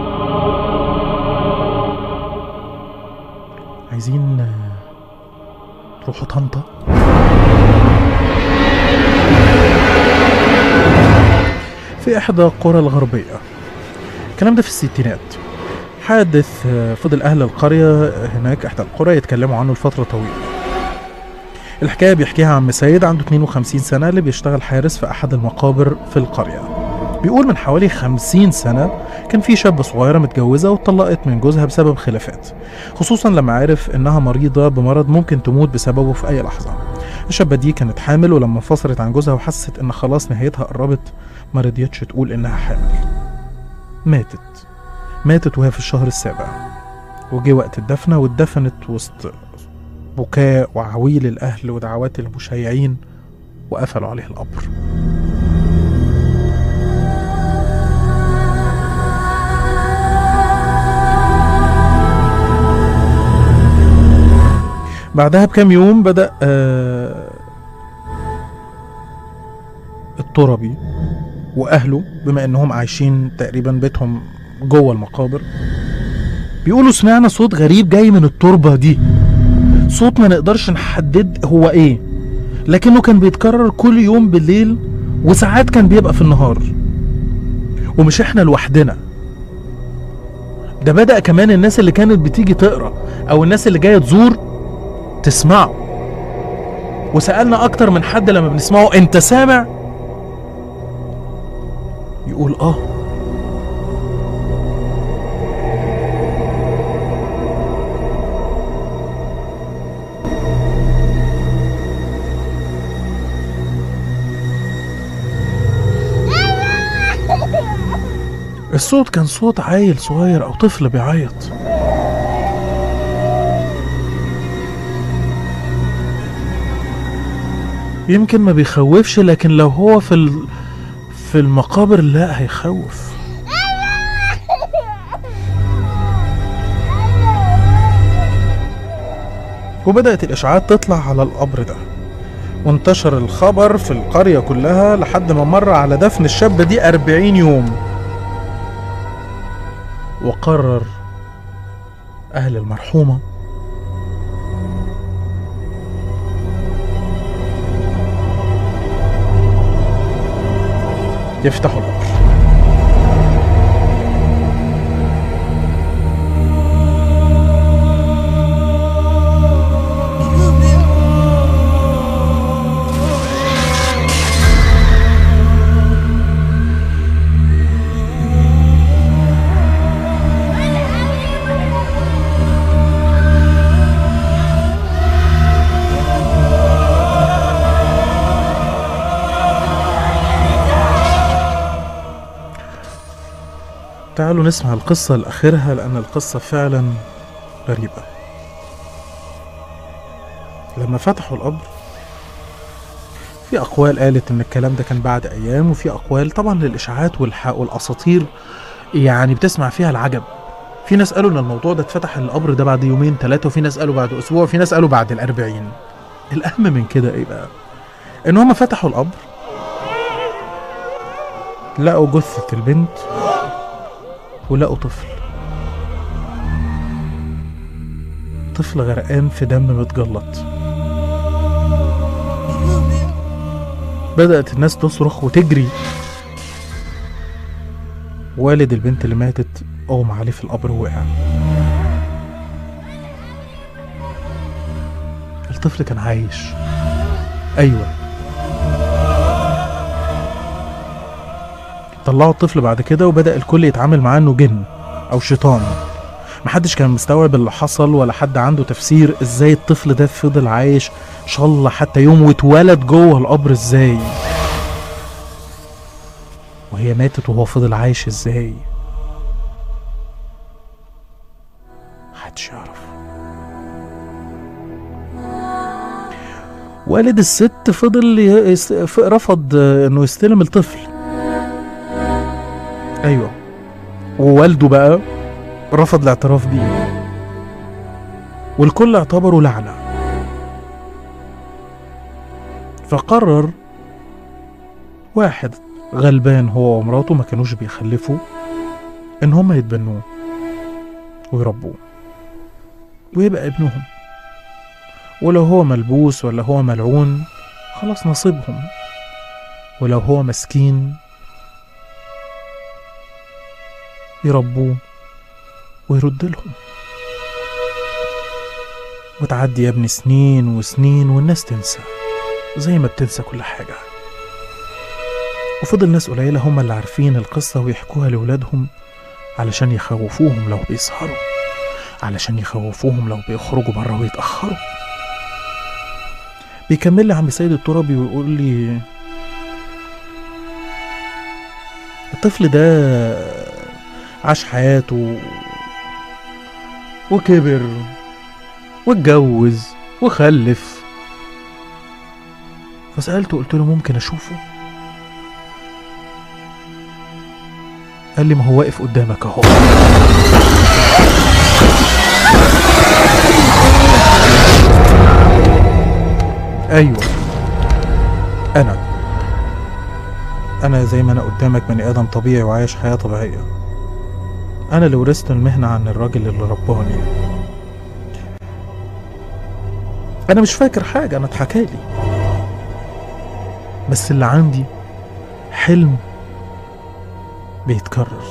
عايزين آه، تروحوا طنطا في إحدى القرى الغربية الكلام ده في الستينات حادث آه، فضل أهل القرية هناك إحدى القرى يتكلموا عنه لفترة طويلة الحكاية بيحكيها عم سيد عنده 52 سنة اللي بيشتغل حارس في أحد المقابر في القرية بيقول من حوالي 50 سنة كان في شاب صغيرة متجوزة واتطلقت من جوزها بسبب خلافات خصوصا لما عرف إنها مريضة بمرض ممكن تموت بسببه في أي لحظة الشابة دي كانت حامل ولما انفصلت عن جوزها وحست إن خلاص نهايتها قربت ما رضيتش تقول إنها حامل ماتت ماتت وهي في الشهر السابع وجه وقت الدفنة واتدفنت وسط بكاء وعويل الأهل ودعوات المشيعين وقفلوا عليه القبر بعدها بكام يوم بدأ آه، التربي وأهله بما إنهم عايشين تقريبا بيتهم جوه المقابر بيقولوا سمعنا صوت غريب جاي من التربة دي صوت ما نقدرش نحدد هو ايه لكنه كان بيتكرر كل يوم بالليل وساعات كان بيبقى في النهار ومش احنا لوحدنا ده بدأ كمان الناس اللي كانت بتيجي تقرا او الناس اللي جايه تزور تسمعه وسألنا اكتر من حد لما بنسمعه انت سامع يقول اه الصوت كان صوت عيل صغير او طفل بيعيط يمكن ما بيخوفش لكن لو هو في ال... في المقابر لا هيخوف وبدأت الإشاعات تطلع على القبر ده وانتشر الخبر في القرية كلها لحد ما مر على دفن الشابة دي أربعين يوم وقرر أهل المرحومة يفتحوا القبر تعالوا نسمع القصة لآخرها لأن القصة فعلا غريبة لما فتحوا القبر في أقوال قالت إن الكلام ده كان بعد أيام وفي أقوال طبعا للإشاعات والحق والأساطير يعني بتسمع فيها العجب في ناس قالوا إن الموضوع ده اتفتح القبر ده بعد يومين ثلاثة وفي ناس قالوا بعد أسبوع وفي ناس قالوا بعد الأربعين الأهم من كده إيه بقى؟ إن هما فتحوا القبر لقوا جثة البنت ولقوا طفل طفل غرقان في دم متجلط بدأت الناس تصرخ وتجري والد البنت اللي ماتت أغمى عليه في القبر ووقع الطفل كان عايش أيوة طلعوا الطفل بعد كده وبدأ الكل يتعامل معاه انه جن او شيطان محدش كان مستوعب اللي حصل ولا حد عنده تفسير ازاي الطفل ده فضل عايش ان شاء الله حتى يوم واتولد جوه القبر ازاي وهي ماتت وهو فضل عايش ازاي محدش يعرف والد الست فضل ي- يست- ف- رفض آه، انه يستلم الطفل ايوه ووالده بقى رفض الاعتراف بيه والكل اعتبره لعنة فقرر واحد غلبان هو ومراته ما كانوش بيخلفوا ان هم يتبنوه ويربوه ويبقى ابنهم ولو هو ملبوس ولا هو ملعون خلاص نصيبهم ولو هو مسكين يربوه ويرد لهم وتعدي يا ابني سنين وسنين والناس تنسى زي ما بتنسى كل حاجة وفضل ناس قليلة هم اللي عارفين القصة ويحكوها لولادهم علشان يخوفوهم لو بيسهروا علشان يخوفوهم لو بيخرجوا بره ويتأخروا بيكمل لي عم سيد الترابي ويقول لي الطفل ده عاش حياته وكبر واتجوز وخلف فسألته قلت له ممكن أشوفه قال لي ما هو واقف قدامك اهو ايوه انا انا زي ما انا قدامك بني ادم طبيعي وعايش حياه طبيعيه انا اللي ورثت المهنه عن الراجل اللي رباني انا مش فاكر حاجه انا اتحكالي بس اللي عندي حلم بيتكرر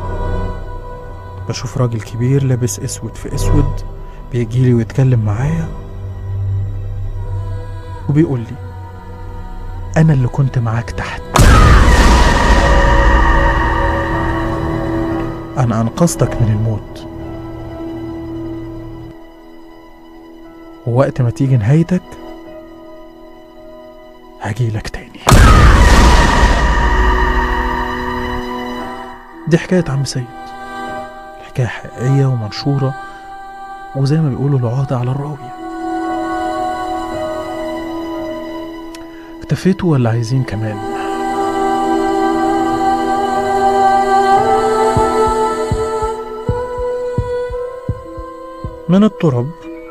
بشوف راجل كبير لابس اسود في اسود بيجيلي ويتكلم معايا وبيقول لي انا اللي كنت معاك تحت انا انقذتك من الموت ووقت ما تيجي نهايتك هجيلك تاني دي حكاية عم سيد حكاية حقيقية ومنشورة وزي ما بيقولوا العهدة على الراوية اكتفيتوا ولا عايزين كمان من التراب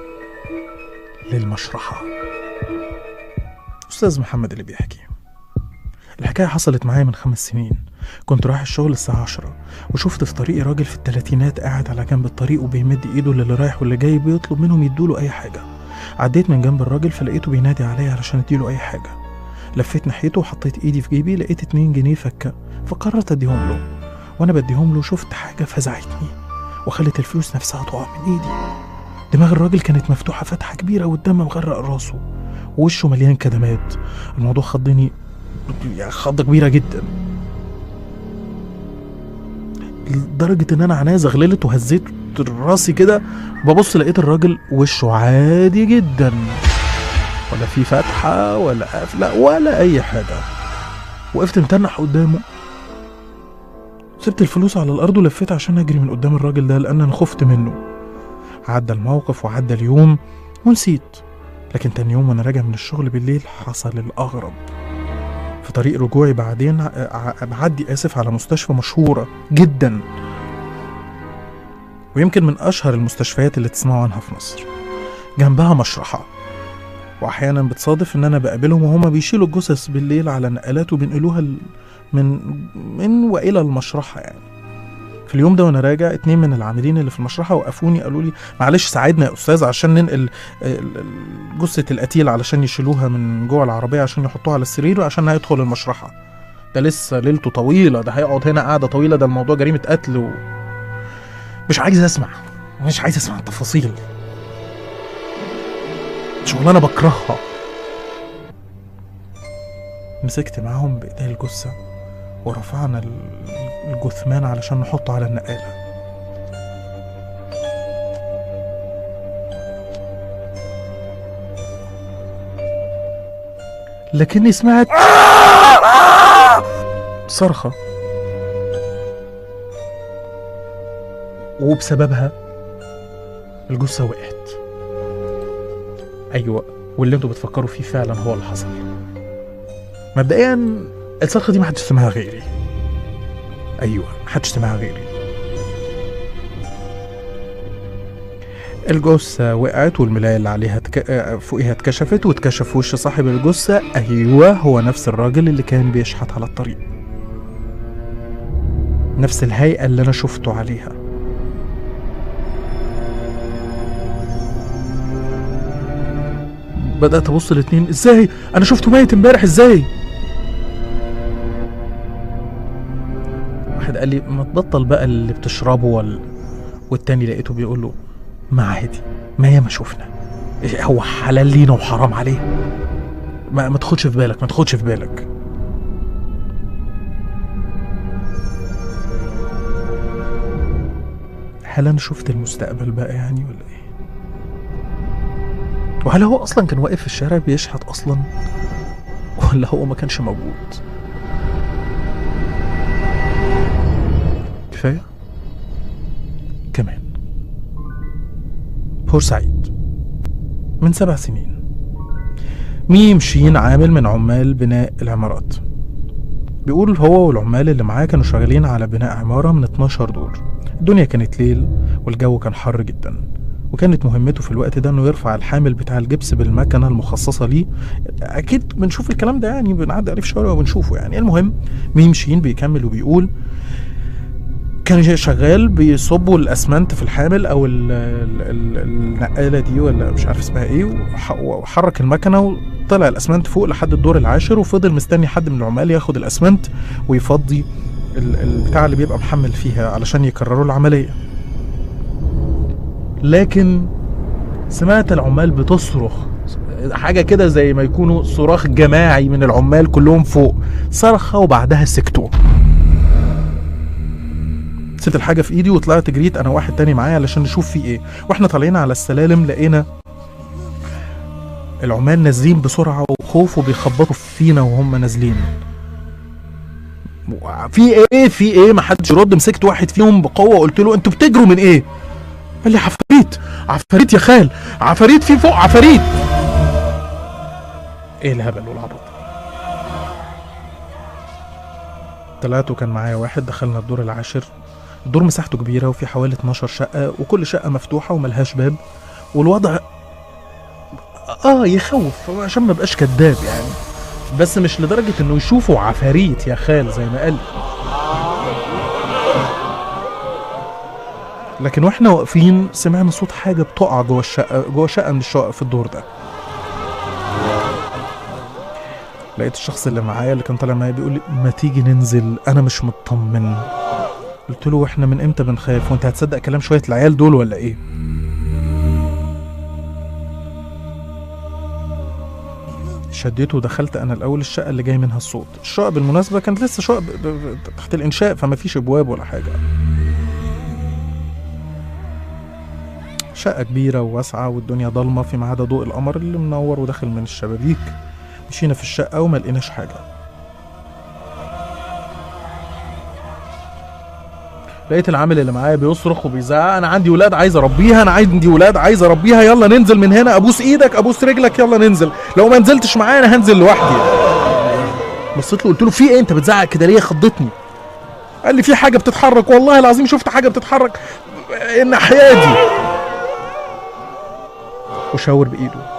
للمشرحة أستاذ محمد اللي بيحكي الحكاية حصلت معايا من خمس سنين كنت رايح الشغل الساعة عشرة وشفت في طريقي راجل في التلاتينات قاعد على جنب الطريق وبيمد ايده للي رايح واللي جاي بيطلب منهم يدوله أي حاجة عديت من جنب الراجل فلقيته بينادي عليا علشان اديله أي حاجة لفيت ناحيته وحطيت ايدي في جيبي لقيت اتنين جنيه فكة فقررت اديهم له وانا بديهم له شفت حاجة فزعتني وخلت الفلوس نفسها تقع من ايدي دماغ الراجل كانت مفتوحة فتحة كبيرة والدم مغرق راسه ووشه مليان كدمات الموضوع خضني يعني خضة كبيرة جدا لدرجة إن أنا عينيا زغللت وهزيت راسي كده ببص لقيت الراجل وشه عادي جدا ولا في فتحة ولا قافلة ولا أي حاجة وقفت متنح قدامه سبت الفلوس على الأرض ولفيت عشان أجري من قدام الراجل ده لأن أنا خفت منه عدى الموقف وعدى اليوم ونسيت لكن تاني يوم وانا راجع من الشغل بالليل حصل الأغرب في طريق رجوعي بعدين ع- ع- بعدي آسف على مستشفى مشهورة جدا ويمكن من أشهر المستشفيات اللي تسمعوا عنها في مصر جنبها مشرحة وأحيانا بتصادف إن أنا بقابلهم وهما بيشيلوا الجثث بالليل على نقلات وبينقلوها ال- من من وإلى المشرحة يعني في اليوم ده وانا راجع اتنين من العاملين اللي في المشرحه وقفوني قالوا لي معلش ساعدنا يا استاذ عشان ننقل ال- ال- جثه القتيل علشان يشيلوها من جوه العربيه عشان يحطوها على السرير وعشان هيدخل المشرحه ده لسه ليلته طويله ده هيقعد هنا قاعده طويله ده الموضوع جريمه قتل و... مش عايز اسمع مش عايز اسمع التفاصيل شغلانه بكرهها مسكت معاهم بايدي الجثه ورفعنا ال- الجثمان علشان نحطه على النقالة لكني سمعت صرخة وبسببها الجثة وقعت أيوة واللي انتوا بتفكروا فيه فعلا هو اللي حصل مبدئيا الصرخة دي محدش سمعها غيري ايوه محدش سمعها غيري الجثة وقعت والملاية اللي عليها تك... آه، فوقيها اتكشفت واتكشف وش صاحب الجثة أيوة هو نفس الراجل اللي كان بيشحت على الطريق نفس الهيئة اللي أنا شفته عليها بدأت أبص الاتنين ازاي أنا شفته ميت امبارح ازاي واحد قال لي ما تبطل بقى اللي بتشربه وال... والتاني لقيته بيقول له ما عادي ما ياما شفنا إيه هو حلال لينا وحرام عليه ما, ما تاخدش في بالك ما تاخدش في بالك هل انا شفت المستقبل بقى يعني ولا ايه وهل هو اصلا كان واقف في الشارع بيشحت اصلا ولا هو ما كانش موجود كفايه كمان بورسعيد من سبع سنين ميم شين عامل من عمال بناء العمارات بيقول هو والعمال اللي معاه كانوا شغالين على بناء عمارة من 12 دور الدنيا كانت ليل والجو كان حر جدا وكانت مهمته في الوقت ده انه يرفع الحامل بتاع الجبس بالمكنه المخصصه ليه اكيد بنشوف الكلام ده يعني بنعدي عليه في الشارع وبنشوفه يعني المهم ميم شين بيكمل وبيقول كان شغال بيصبوا الاسمنت في الحامل او ال ال ال النقاله دي ولا مش عارف اسمها ايه وح- وحرك المكنه وطلع الاسمنت فوق لحد الدور العاشر وفضل مستني حد من العمال ياخد الاسمنت ويفضي ال- البتاع اللي بيبقى محمل فيها علشان يكرروا العمليه لكن سمعت العمال بتصرخ حاجة كده زي ما يكونوا صراخ جماعي من العمال كلهم فوق صرخة وبعدها سكتوا سبت الحاجة في ايدي وطلعت جريت انا واحد تاني معايا علشان نشوف في ايه واحنا طالعين على السلالم لقينا العمال نازلين بسرعة وخوف وبيخبطوا فينا وهم نازلين في ايه في ايه ما حدش يرد مسكت واحد فيهم بقوة وقلت له انتوا بتجروا من ايه قال لي عفاريت عفاريت يا خال عفاريت في فوق عفاريت ايه الهبل والعبط طلعت وكان معايا واحد دخلنا الدور العاشر الدور مساحته كبيرة وفي حوالي 12 شقة وكل شقة مفتوحة وملهاش باب والوضع اه يخوف عشان ما بقاش كداب يعني بس مش لدرجة انه يشوفوا عفاريت يا خال زي ما قال لكن واحنا واقفين سمعنا صوت حاجة بتقع جوه الشقة جوه شقة من الشقق في الدور ده لقيت الشخص اللي معايا اللي كان طالع معايا بيقول لي ما تيجي ننزل انا مش مطمن قلت له واحنا من امتى بنخاف وانت هتصدق كلام شويه العيال دول ولا ايه شديته ودخلت انا الاول الشقه اللي جاي منها الصوت الشقه بالمناسبه كانت لسه شقه ب- ب- تحت الانشاء فما فيش ابواب ولا حاجه شقه كبيره وواسعه والدنيا ضلمه فيما عدا ضوء القمر اللي منور وداخل من الشبابيك مشينا في الشقه وما لقيناش حاجه لقيت العامل اللي معايا بيصرخ وبيزعق انا عندي ولاد عايز اربيها انا عندي ولاد عايز اربيها يلا ننزل من هنا ابوس ايدك ابوس رجلك يلا ننزل لو ما نزلتش معايا انا هنزل لوحدي بصيت له قلت له في ايه انت بتزعق كده ليه خضتني قال لي في حاجه بتتحرك والله العظيم شفت حاجه بتتحرك الناحيه دي وشاور بايده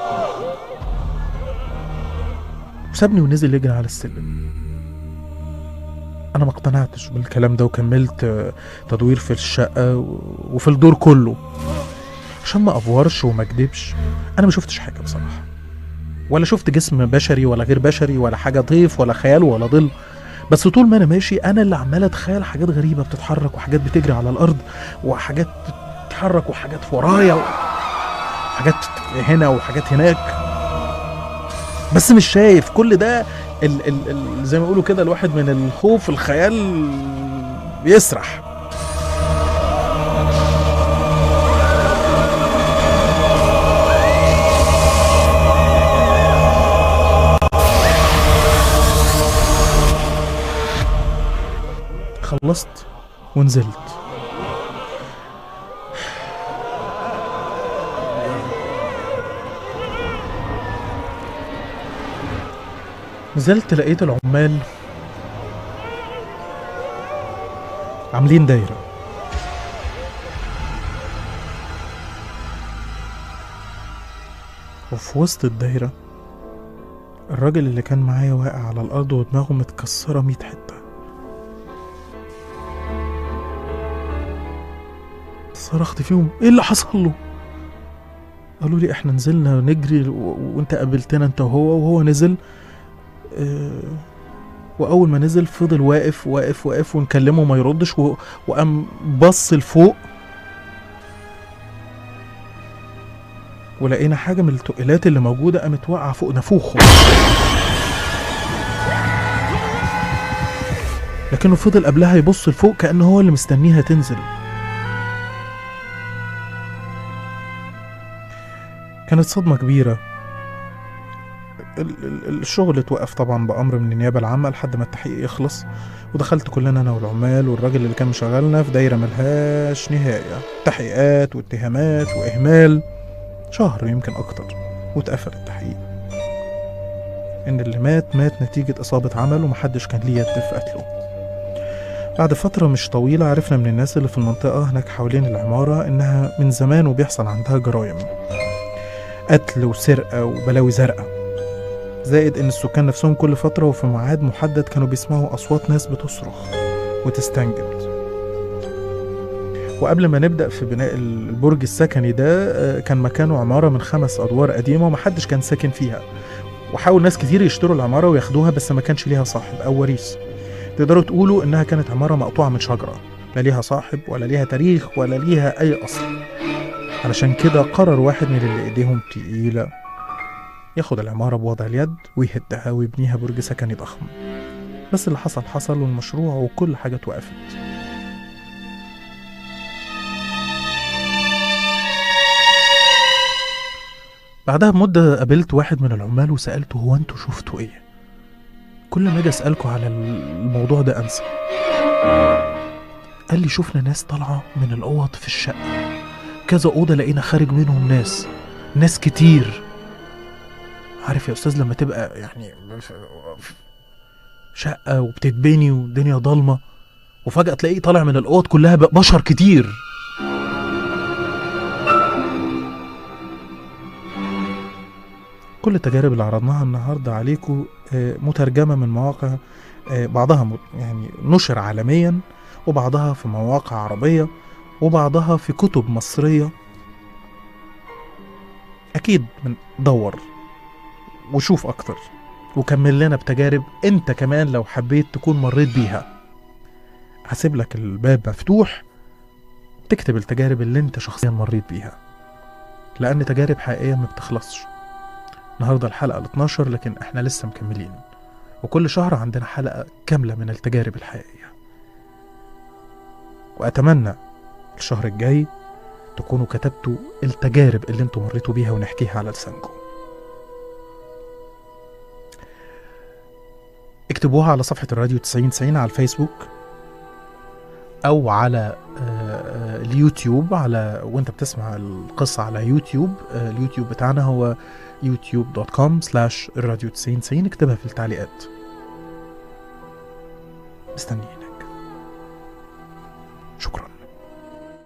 وسابني ونزل يجري على السلم انا ما اقتنعتش بالكلام ده وكملت آه، تدوير في الشقه و- وفي الدور كله عشان ما افورش وما اكدبش انا ما شفتش حاجه بصراحه ولا شفت جسم بشري ولا غير بشري ولا حاجه طيف ولا خيال ولا ظل بس طول ما انا ماشي انا اللي عمال اتخيل حاجات غريبه بتتحرك وحاجات بتجري على الارض وحاجات بتتحرك وحاجات ورايا وحاجات هنا وحاجات هناك بس مش شايف كل ده ال ال ال زي ما يقولوا كده الواحد من الخوف الخيال بيسرح خلصت ونزلت نزلت لقيت العمال عاملين دايرة وفي وسط الدايرة الراجل اللي كان معايا واقع على الأرض ودماغه متكسرة ميت حتة صرخت فيهم ايه اللي حصل له قالوا لي احنا نزلنا نجري و... وانت قابلتنا انت وهو وهو نزل اه... واول ما نزل فضل واقف واقف واقف ونكلمه ما يردش و... وقام بص لفوق ولقينا حاجه من التقيلات اللي موجوده قامت واقعه فوق نافوخه لكنه فضل قبلها يبص لفوق كأنه هو اللي مستنيها تنزل كانت صدمة كبيرة ال- ال- الشغل اتوقف طبعا بأمر من النيابة العامة لحد ما التحقيق يخلص ودخلت كلنا أنا والعمال والراجل اللي كان مشغلنا في دايرة ملهاش نهاية تحقيقات واتهامات وإهمال شهر يمكن أكتر واتقفل التحقيق إن اللي مات مات نتيجة إصابة عمل ومحدش كان ليه يد في قتله بعد فترة مش طويلة عرفنا من الناس اللي في المنطقة هناك حوالين العمارة إنها من زمان وبيحصل عندها جرايم قتل وسرقة وبلاوي زرقاء زائد إن السكان نفسهم كل فترة وفي ميعاد محدد كانوا بيسمعوا أصوات ناس بتصرخ وتستنجد وقبل ما نبدأ في بناء البرج السكني ده آه، كان مكانه عمارة من خمس أدوار قديمة ومحدش كان ساكن فيها وحاول ناس كتير يشتروا العمارة وياخدوها بس ما كانش ليها صاحب أو وريث تقدروا تقولوا إنها كانت عمارة مقطوعة من شجرة لا ليها صاحب ولا ليها تاريخ ولا ليها أي أصل علشان كده قرر واحد من اللي ايديهم تقيلة ياخد العمارة بوضع اليد ويهدها ويبنيها برج سكني ضخم بس اللي حصل حصل والمشروع وكل حاجة اتوقفت بعدها بمدة قابلت واحد من العمال وسألته هو انتوا شفتوا ايه؟ كل ما اجي اسألكوا على الموضوع ده انسى قال لي شفنا ناس طالعة من الأوض في الشقة كذا أوضة لقينا خارج منهم ناس ناس كتير عارف يا أستاذ لما تبقى يعني في شقة وبتتبني والدنيا ضلمة وفجأة تلاقيه طالع من الأوض كلها بشر كتير كل التجارب اللي عرضناها النهاردة عليكم آه، مترجمة من مواقع آه، بعضها مت- يعني نشر عالميا وبعضها في مواقع عربية وبعضها في كتب مصرية أكيد من دور وشوف أكتر وكمل لنا بتجارب أنت كمان لو حبيت تكون مريت بيها هسيب لك الباب مفتوح تكتب التجارب اللي أنت شخصيا مريت بيها لأن تجارب حقيقية ما بتخلصش النهاردة الحلقة ال 12 لكن احنا لسه مكملين وكل شهر عندنا حلقة كاملة من التجارب الحقيقية وأتمنى الشهر الجاي تكونوا كتبتوا التجارب اللي انتوا مريتوا بيها ونحكيها على لسانكم اكتبوها على صفحة الراديو 9090 على الفيسبوك أو على آه، آه، اليوتيوب على وانت بتسمع القصة على يوتيوب آه، اليوتيوب بتاعنا هو youtube.com slash الراديو 9090 اكتبها في التعليقات مستنيين